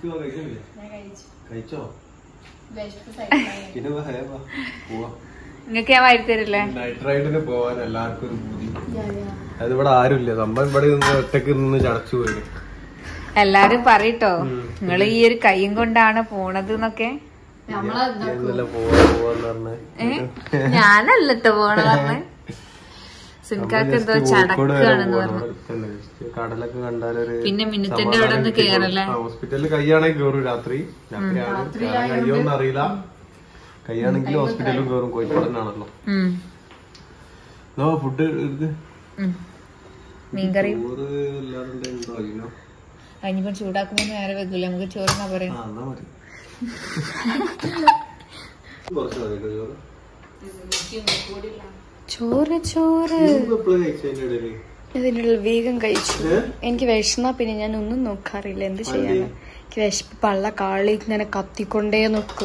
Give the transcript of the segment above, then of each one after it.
ഇക്ക് കഴിച്ചില്ലേ ഞാൻ കഴിച്ചു കഴിച്ചോ വിശപ്പ് സഹിക്കാൻ പിന്നെ വാ, ഹേ വാ, പോവാ നിങ്ങൾക്ക് ഞാൻ വാരി തരില്ലേ നൈറ്റ് റൈഡിന് പോവാൻ എല്ലാവർക്കും ഒരു പൂതി അതിവിടെ ആരുമില്ല സംഭവം ഇവിടെ നിന്ന് ഒറ്റക്ക് നിന്ന് ചടച്ചു പോയി എല്ലാരും പറയട്ടോ നിങ്ങൾ ഈ ഒരു കൈയും കൊണ്ടാണ് പോണത് എന്നൊക്കെ എന്നല്ല പോവാ പോവാന്ന് പറഞ്ഞ് ഏ ഞാനല്ലട്ടോ പോണത് സുനിക്കാക്ക് എന്തോ ചടക്കാണെന്ന് പറഞ്ഞു കടലൊക്കെ കണ്ടാലൊരു പിന്നെ മിന്നുത്തിന്റെ അവിടെ ഒന്ന് കേറല്ലേ ഹോസ്പിറ്റലിൽ കൈയാണെങ്കിൽ കേറും രാത്രി രാത്രിയാണ് കേറാൻ കഴിയോന്ന് അറിയില്ല കൈയാണെങ്കിൽ ഹോസ്പിറ്റലിലും കേറും കോഴിക്കോട് തന്നെയാണല്ലോ ഉം, നോ ഫുഡ് ഇത് ഉം. മീൻകറി ചോറ് ഇല്ലാതെ ഉണ്ടോ അറിയില്ല അതിനിപ്പം ചൂടാക്കുമ്പോ നേരെ വെക്കൂല നമുക്ക് ചോറിനാ പറയാം ആ എന്നാ മതി കുറച്ച് മതി കേട്ടോ ചോറ് ചോറ് ചോറ് ഇപ്പൊ എപ്പളാ കഴിച്ചതിന്റെ ഇടയില് ഇതിനുള്ള വേഗം കഴിച്ചു ഏ? എനിക്ക് വിഷന്നാ പിന്നെ ഞാൻ ഒന്നും നോക്കാറില്ല എന്ത് ചെയ്യാനാ എനിക്ക് വിശപ്പ് പള്ള കാളി ഇങ്ങനെ കത്തിക്കൊണ്ടേ നോക്കും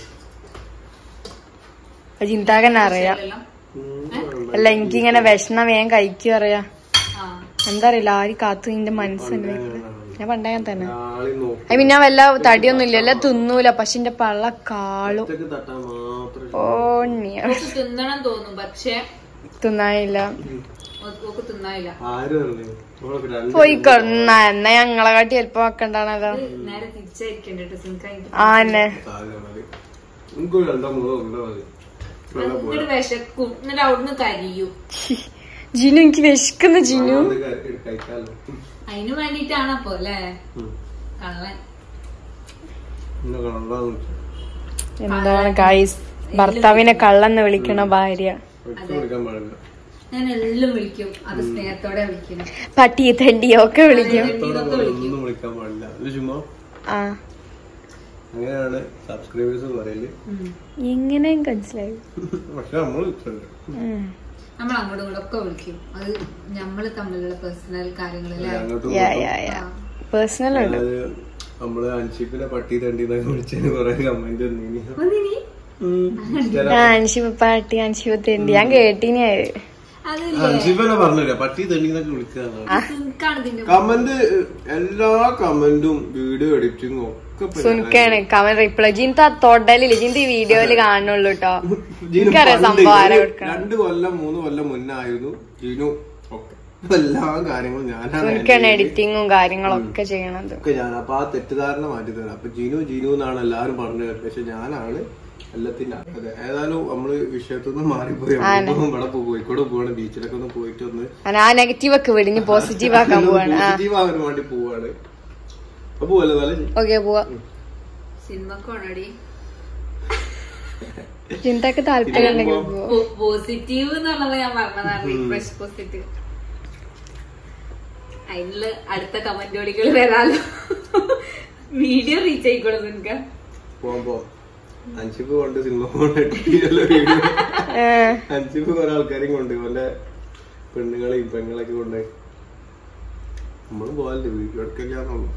അത് ചിന്താകൻ അറിയാം അല്ല എനിക്കിങ്ങനെ വിഷന്ന വേഗം കഴിക്കും അറിയാം എന്താ അറിയില്ല ആര് കാത്തു നിന്റെ മനസ്സുണ്ട് ഞാൻ പണ്ടേ ഞാൻ തന്നെ ആളി നോക്കും ഐ മീൻ ഞാൻ വല്ല തടിയൊന്നും ഇല്ല എല്ലാം തിന്നൂല പക്ഷെ എന്റെ പള്ള കാളും ഒറ്റക്ക് തട്ടാൻ മാത്രം ഓ നീ തിന്നണം തോന്നും പക്ഷെ തിന്നാനില്ല ഓക്ക് തിന്നായില്ല ആരും അറിഞ്ഞു നമ്മളൊക്കെ രണ്ട് പോയി കൊന്ന എന്നാ ഞങ്ങളെ കാട്ടി എളുപ്പം വെക്കണ്ടാണല്ലോ നേരെ തിരിച്ചായിരിക്കണ്ട സുനിക്കായി ആ എന്നെ സാധനം മതി നമുക്ക് രണ്ടോ മൂന്നോ ഉണ്ടോ മതി വെള്ളം പോരാ. എന്നിട്ട് വിശക്കും എന്നിട്ട് അവിടുന്ന് കരിയും ജിനു എനിക്ക് വിശക്കുന്ന ജിനു അത് കഴി- കഴിക്കാലോ അതിന് വേണ്ടിട്ടാണ് അപ്പൊ അല്ലേ ഉം. കള്ളൻ ഇന്ന് കണ്ടാന്ന് വെച്ചു. എന്താണ് ഗൈസ് ഭർത്താവിനെ കള്ളെന്ന് വിളിക്കണ ഭാര്യ ഒറ്റ വിളിക്കാൻ പാടില്ല ഞാൻ എല്ലാം വിളിക്കും അത് സ്നേഹത്തോടെ വിളിക്കണം പട്ടി തണ്ടിയോ ഒക്കെ വിളിക്കും ഇതൊക്കെ ഒന്നും വിളിക്കാൻ പാടില്ല ഇത് ചുമ്മാ ആ അങ്ങനെയാണ് സബ്സ്ക്രൈബേഴ്സ് പറയല് എങ്ങനെ മനസ്സിലായി പക്ഷെ നമ്മൾ വിളിച്ചിട്ടുണ്ട് ഉം. നമ്മൾ അങ്ങോട്ടും ഇങ്ങോട്ടും ഒക്കെ വിളിക്കും അത് നമ്മള് തമ്മിലുള്ള പേഴ്സണൽ കാര്യങ്ങളല്ലേ അങ്ങോട്ടും യാ യാ യാ പേഴ്സണൽ ഉണ്ട് അത് നമ്മള് അൻഷിപ്പിനെ പട്ടി തണ്ടിന്നൊക്കെ വിളിച്ചതിന് കൊറേ കമന്റ് ഒന്നിനി ആ അൻഷിപ്പ് പാട്ടി അൻഷിപ്പ് തണ്ടി ഞാൻ കേട്ടിനി അത്. അത് അൻഷിപ്പനെ പറഞ്ഞില്ല പട്ടി തണ്ടിന്നൊക്കെ വിളിക്കുക സുനിക്കാണ് ഇതിന്റെ കമന്റ് എല്ലാ കമന്റും വീഡിയോ എഡിറ്റിംഗും ഒക്കെ ഇപ്പൊ സുനിക്കാണ് കമൻ റിപ്ലൈ ജിന്ത തൊടലില്ല ജിന്ത ഈ വീഡിയോയില് കാണുള്ളൂ കേട്ടോ ജീനു എനിക്കറിയാം പണ്ട് സംഭവം ആരാ ഒരു കൊടുക്കണം രണ്ട് കൊല്ലം മൂന്ന് കൊല്ലം മുന്നായിരുന്നു ജീനു ഒക്കെ ഇപ്പൊ എല്ലാ കാര്യങ്ങളും ഞാനാണ് സുനിക്കാണ് എഡിറ്റിങ്ങും കാര്യങ്ങളൊക്കെ ചെയ്യണത് ഒക്കെ ഞാൻ അപ്പൊ ആ തെറ്റിദ്ധാരണ മാറ്റി തരാം അപ്പൊ ജീനു ജീനു എന്നാണ് എല്ലാരും പറഞ്ഞു കേട്ടത് പക്ഷെ ഞാനാണ് എല്ലാത്തിന്റെ അതെ ഏതായാലും നമ്മള് വിഷയത്തിൽ നിന്ന് മാറിപ്പോയി നമ്മളിപ്പോ ഇവിടെ പോ- കോഴിക്കോട് പോവാണ് ബീച്ചിലൊക്കെ ഒന്ന് പോയിട്ട് ഒന്ന് ആ നെഗറ്റീവ് ഒക്കെ വിടിഞ്ഞ് പോസിറ്റീവ് ആക്കാൻ പോവാണ് ആ പോസിറ്റീവ് ആകാൻ വേണ്ടി പോവാണ് അപ്പൊ പോവല്ലേ നല്ല ഓക്കെ പോവാ സിനിമക്കാണടി ചിന്തക്ക് താല്പര്യം ഉണ്ടെങ്കിൽ പോവാ പോസിറ്റീവ് എന്നുള്ളത് ഞാൻ പറഞ്ഞതാണ് റിഫ്രഷ് പോസിറ്റീവ് അതിനുള്ള അടുത്ത കമന്റ് ഓടികൾ വരാലോ വീഡിയോ റീച്ച് ആയിക്കോളും നിനക്ക് പോവാൻ പോവാം അഞ്ചിപ്പ് കൊണ്ട് സിനിമ കൊണ്ട് വീഡിയോ ഏ, അഞ്ചിപ്പ് കുറെ ആൾക്കാരെയും കൊണ്ട് ഓന്റെ പെണ്ണുങ്ങളെയും പെങ്ങളൊക്കെ കൊണ്ട് നമ്മള് പോവാല്ലേ വീഡിയോ എടുക്കില്ലാന്നുള്ളു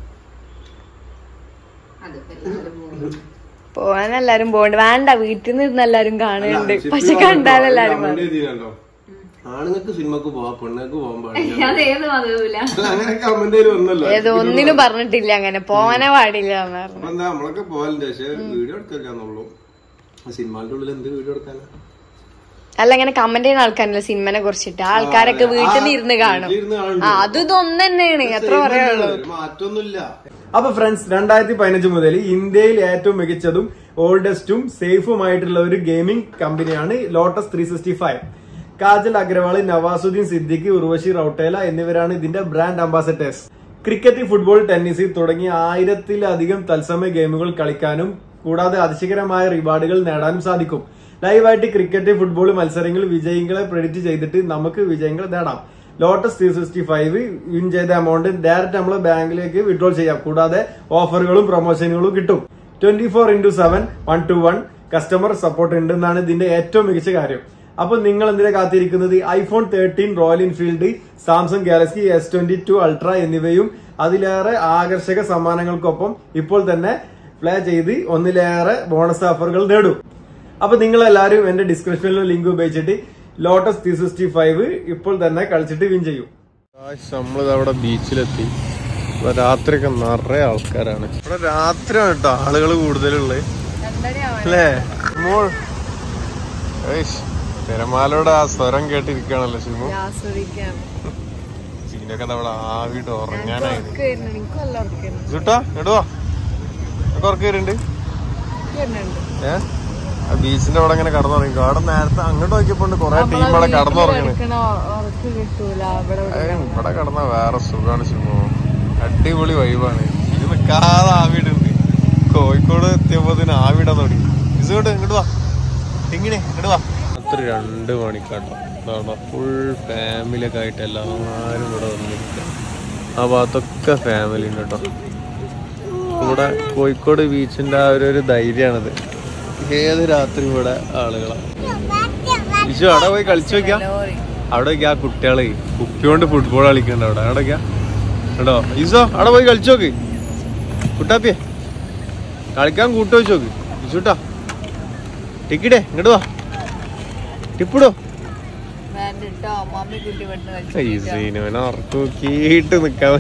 അതിപ്പോ എല്ലാവരും പോകും പോവാൻ എല്ലാരും പോകണ്ട വേണ്ട വീട്ടിൽ നിന്ന് ഇരുന്ന് എല്ലാരും കാണുന്നുണ്ട് പക്ഷെ കണ്ടാലെല്ലാരും കമന്റ് ചെയ്തിട്ടുണ്ടോ ആണുങ്ങൾക്ക് സിനിമക്ക് പോവാം പെണ്ണുങ്ങൾക്ക് പോകാൻ പാടില്ല അത് ഏത് മതവുമില്ല അല്ല, അങ്ങനെ കമന്റ് വന്നല്ലോ ഏത് ഒന്നിനും പറഞ്ഞിട്ടില്ല അങ്ങനെ പോവാനേ പാടില്ല എന്ന് പറഞ്ഞു അപ്പൊ എന്താ നമ്മളൊക്കെ പോവാലുണ്ട് പക്ഷെ വീഡിയോ എടുക്കില്ലാന്നുള്ളൂ സിനിമയുടെ ഉള്ളിൽ എന്ത് വീഡിയോ എടുക്കാനാ അല്ല ഇങ്ങനെ കമന്റ് ചെയ്യുന്ന ആൾക്കാരല്ല സിനിമനെ കുറിച്ചിട്ട് ആൾക്കാരൊക്കെ വീട്ടിൽ നിന്ന് ഇരുന്ന് കാണും വീട്ടിലിരുന്ന് കാണുന്നുണ്ട്. ആ അത് ഇതൊന്നു തന്നെയാണ് എത്ര പറയാനുള്ളൂ ഒരു മാറ്റമൊന്നുമില്ല അപ്പൊ ഫ്രണ്ട്സ് രണ്ടായിരത്തി പതിനഞ്ച് മുതൽ ഇന്ത്യയിൽ ഏറ്റവും മികച്ചതും ഓൾഡസ്റ്റും സേഫുമായിട്ടുള്ള ഒരു ഗെയിമിംഗ് കമ്പനിയാണ് Lotus three sixty five Kajal Agarwal Nawazuddin Siddiqui Urvashi Rautela എന്നിവരാണ് ഇതിന്റെ brand ambassadors cricket football tennis തുടങ്ങിയ ആയിരത്തിലധികം തത്സമയ ഗെയിമുകൾ കളിക്കാനും കൂടാതെ അതിശയകരമായ റിവാർഡുകൾ നേടാനും സാധിക്കും ലൈവായിട്ട് ക്രിക്കറ്റ് ഫുട്ബോൾ മത്സരങ്ങൾ വിജയികളെ പ്രെഡിക്റ്റ് ചെയ്തിട്ട് നമുക്ക് വിജയങ്ങൾ നേടാം Lotus three sixty five win ചെയ്ത എമൗണ്ട് ഡയറക്റ്റ് നമ്മൾ ബാങ്കിലേക്ക് വിഡ്രോൾ ചെയ്യാം കൂടാതെ ഓഫറുകളും പ്രൊമോഷനുകളും കിട്ടും twenty four into seven one two one customer support ഉണ്ട് എന്നാണ് ഇതിന്റെ ഏറ്റവും മികച്ച കാര്യം അപ്പൊ നിങ്ങൾ എന്തിനാ കാത്തിരിക്കുന്നത് iPhone thirteen Royal Enfield Samsung Galaxy S twenty two ultra എന്നിവയും അതിലേറെ ആകർഷക സമ്മാനങ്ങൾക്കൊപ്പം ഇപ്പോൾ തന്നെ പ്ലേ ചെയ്ത് ഒന്നിലേറെ ബോണസ് ഓഫറുകൾ നേടും അപ്പൊ നിങ്ങൾ എല്ലാവരും എന്റെ ഡിസ്ക്രിപ്ഷനിലെ ലിങ്ക് ഉപയോഗിച്ചിട്ട് ലോട്ടസ് ത്രീ സിക്സ്റ്റി ഫൈവ് ഇപ്പോൾ തന്നെ കളിച്ചിട്ട് വിൻ ചെയ്യും നമ്മളിത് അവിടെ ബീച്ചിലെത്തി ഇവിടെ രാത്രിയൊക്കെ നിറയെ ആൾക്കാരാണ് ഇവിടെ രാത്രിയാണ് കേട്ടോ ആളുകൾ കൂടുതലുള്ളത് അല്ലേ മോൾ ഏയ്ഷ്, തിരമാലയുടെ ആ സ്വരം കേട്ടിരിക്കുകയാണല്ലോ ശിമു ചീനൊക്കെ നമ്മളെ ആവിട്ട് ഉറങ്ങാനായി ചുട്ടാ ഇടുവാ ഉറക്കം വരുന്നുണ്ട് ഏ ആ ബീച്ചിന്റെ അവിടെ ഇങ്ങനെ കടന്നുറങ്ങി അവിടെ നേരത്തെ അങ്ങോട്ട് നോക്കിയപ്പോ കൊറേ ടീം അവിടെ കടന്നുറങ്ങണ് ഏയ്, ഇവിടെ കടന്ന വേറെ സുഖാണ് ശിമു അടിപൊളി വൈബാണ് ഇത് നിക്കാതെ ആവിടുണ്ട് കോഴിക്കോട് എത്തിയപ്പോ ഇതിന് ആവിടാൻ തുടങ്ങി ഇങ്ങോട്ട് ഇങ്ങോട്ട് വാ ഇങ്ങനെ ഇങ്ങോട്ട് വാ അത്ര രണ്ട് മണിക്കാട്ടോ ഇതാണോ ഫുൾ ഫാമിലി ഒക്കെ ആയിട്ട് എല്ലാവരും ഇവിടെ വന്നിരിക്കുക ആ ഭാഗത്തൊക്കെ ഫാമിലി ഉണ്ട് കേട്ടോ ഇവിടെ കോഴിക്കോട് ബീച്ചിന്റെ ആ ഒരു ഒരു ധൈര്യമാണിത് ഏത് രാത്രി ഇവിടെ ആളുകളാണ് വിഷു അവിടെ പോയി കളിച്ചു നോക്കിയാ അവിടെ നോക്കി ആ കുട്ടികളെ കുപ്പി കൊണ്ട് ഫുട്ബോൾ കളിക്കണ്ട അവിടെ അവിടെ നോക്കിയാ കേട്ടോ ഈസോ അവിടെ പോയി കളിച്ചു നോക്ക് കുട്ടാപ്പിയെ കളിക്കാൻ കൂട്ട് വെച്ച് നോക്ക് വിഷുട്ടാ ടിക്കറ്റേ ഇങ്ങോട്ട് വാ ടിപ്പിടോ ഈസീനോനെ ഉറക്കം നോക്കിയിട്ട് നിക്കാൻ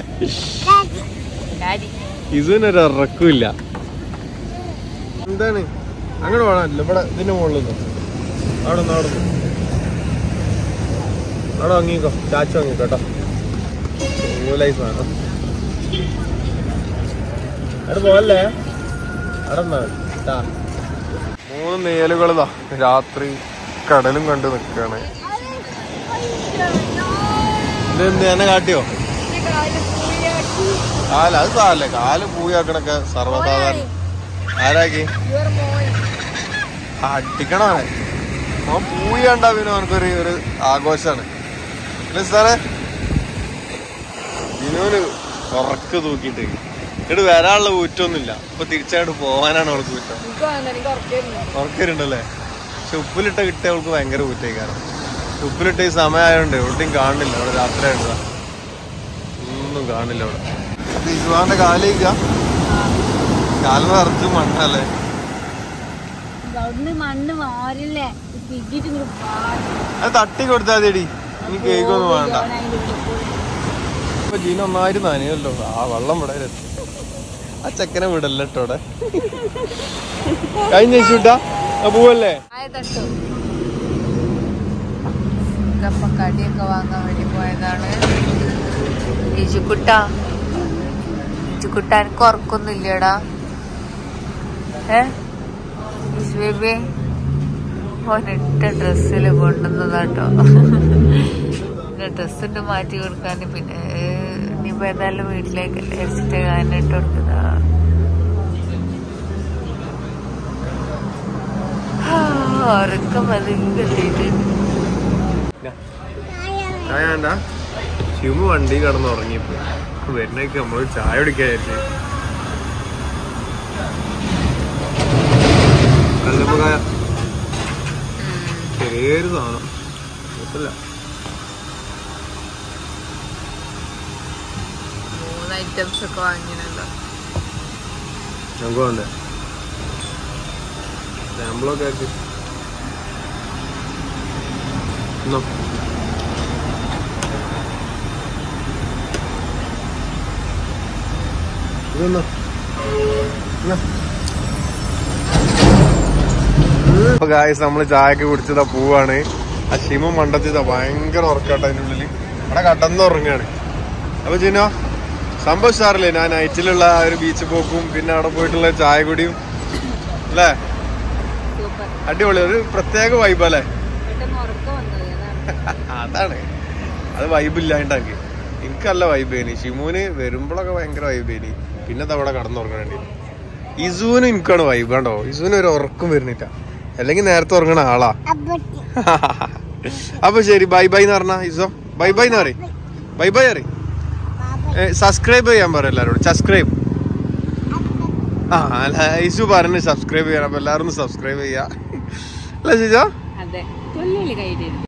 ഇസുവിനൊരു ഇറക്കില്ല എന്താണ് അങ്ങനെ വേണമല്ലോ ഇവിടെ ഇതിന്റെ മുകളിൽ നിന്ന് അവിടെ നിന്ന് അവിടെ നിന്ന് അവിടെ വാങ്ങിക്കോ ചാച്ച വാങ്ങിക്കോ കേട്ടോ ലൈഫ് വേണം അവിടെ പോവല്ലേ അവിടെ നിന്നാ മതി. ട്ടാ. മൂന്ന് നേലുകളിതാ രാത്രി കടലും കണ്ട് നിക്കാണ് ഇതെന്ത് എന്നെ കാട്ടിയോ കാല അത് സാരല്ലേ കാല് പൂയാക്കണൊക്കെ സർവ്വസാധാരണ ആരാക്കി അടിക്കണോ അവനെ അവൻ പൂയ കണ്ടാ പിന്നെ അവനക്കൊരു ഒരു ആഘോഷാണ് അല്ലേ സാറേ വിനോന് ഉറക്ക് തൂക്കിയിട്ട് ഇങ്ങോട്ട് വരാനുള്ള ഊറ്റൊന്നുമില്ല ഇപ്പൊ തിരിച്ചായിട്ട് പോവാനാണ് അവൾക്ക് ഊറ്റം ഉറക്കരുണ്ടല്ലേ പക്ഷെ ഉപ്പിലിട്ട കിട്ടിയ അവൾക്ക് ഭയങ്കര ഊറ്റേക്കാരം ഉപ്പിലിട്ട ഈ സമയമായോണ്ട് എവിടെയും കാണില്ല അവിടെ രാത്രി ആയിട്ടാ ഒന്നും കാണില്ല അവിടെ ഇസുവാന്റെ കാലിക്ക കാലിന് നിറച്ച് മണ്ണല്ലേ അവിടുന്ന് മണ്ണ് മാറില്ലേ പിടിയിട്ട് ഇങ്ങോട്ട് പാടി അത് തട്ടി കൊടുത്താൽ മതിയടി ഇനി കേക്കൊന്നും വേണ്ട ഇപ്പൊ ജീന ഒന്നായിട്ട് നനയല്ലോ ആ വെള്ളം ഇവിടെ വരെ എത്തി. ആ ചെക്കനെ വിടല്ല കേട്ടോടെ കഴിഞ്ഞ ചൂട്ടാ പോവല്ലേ ഇതപ്പൊ കടിയൊക്കെ വാങ്ങാൻ വേണ്ടി പോയതാണ് ഇജുക്കുട്ട ഇജുക്കുട്ട എനിക്ക് ഉറക്കൊന്നുമില്ലടാ ഏ ഇജു ബേബി ഓനിട്ട ഡ്രസ്സിൽ കൊണ്ടുവന്നതാട്ടോ പിന്നെ ഡ്രസ്സിട്ട് മാറ്റി കൊടുക്കാൻ പിന്നെ ഇനിയിപ്പോ ഏതായാലും വീട്ടിലേക്കല്ലേ വെച്ചിട്ട് ഞാൻ ഇട്ട് കൊടുത്തതാ ഉറക്കം അതിൻ്റെ എത്തിയിട്ടുണ്ട് ചായ വേണ്ട ശിവു വണ്ടി കടന്ന് ഉറങ്ങിയപ്പോ വരുന്നേക്ക് നമ്മള് ചായ കുടിക്കായിരുന്നു കല്ലപ്പക്കായ ചെറിയൊരു സാധനം കുഴപ്പമില്ല മൂന്ന് ഐറ്റംസ് ഒക്കെ വാങ്ങിയല്ലോ നമുക്ക് വേണ്ടേ സാമ്പിളൊക്കെ ആക്കി ഇന്നോ. ഇതൊന്നോ. ഇന്നാ. അപ്പൊ ഗായ്സ് നമ്മള് ചായക്ക് കുടിച്ചതാ പൂവാണ് ആ ശിമ മണ്ടത്തിതാ ഭയങ്കര ഉറക്കാട്ടോ അതിന്റെ ഉള്ളില് അവിടെ കടന്ന് ഉറങ്ങാണ് അപ്പൊ ചിനോ സംഭവം ഉഷാറില്ലേ ഞാൻ നൈറ്റിലുള്ള ആ ഒരു ബീച്ച് പോക്കും പിന്നെ അവിടെ പോയിട്ടുള്ള ചായ കുടിയും അല്ലേ അടിപൊളി ഒരു പ്രത്യേക വൈബ് അല്ലേ പെട്ടെന്ന് ഉറക്കം വന്നത് അതാണ് അതാണ് അത് വൈബ് ഇല്ലാണ്ടാക്കി എനിക്കല്ല വൈബേനി ഷിമുന് വരുമ്പോഴൊക്കെ ഭയങ്കര വൈബേനി പിന്നെ അത് അവിടെ കടന്നുറങ്ങണേണ്ടി ഇസുവിന് എനിക്കാണ് വൈബ് കണ്ടോ ഇസുവിന് ഒരു ഉറക്കം വരുന്നില്ല അല്ലെങ്കിൽ നേരത്തെ ഉറങ്ങണ ആളാ അപ്പൊ ശരി ബൈ ബൈ എന്ന് പറഞ്ഞ ഇസോ ബൈ ബൈ എന്ന് പറയും ബൈ ബൈ അറിയും സബ്സ്ക്രൈബ് ചെയ്യാൻ പറ എല്ലാരോടും സബ്സ്ക്രൈബ് ആ അല്ല ഇസു പറഞ്ഞ് സബ്സ്ക്രൈബ് ചെയ്യണം അപ്പൊ എല്ലാവരും സബ്സ്ക്രൈബ് ചെയ്യാ അല്ല ജിജോ അതെ കൊല്ലല്ലേ കയ്യിലിരുന്നു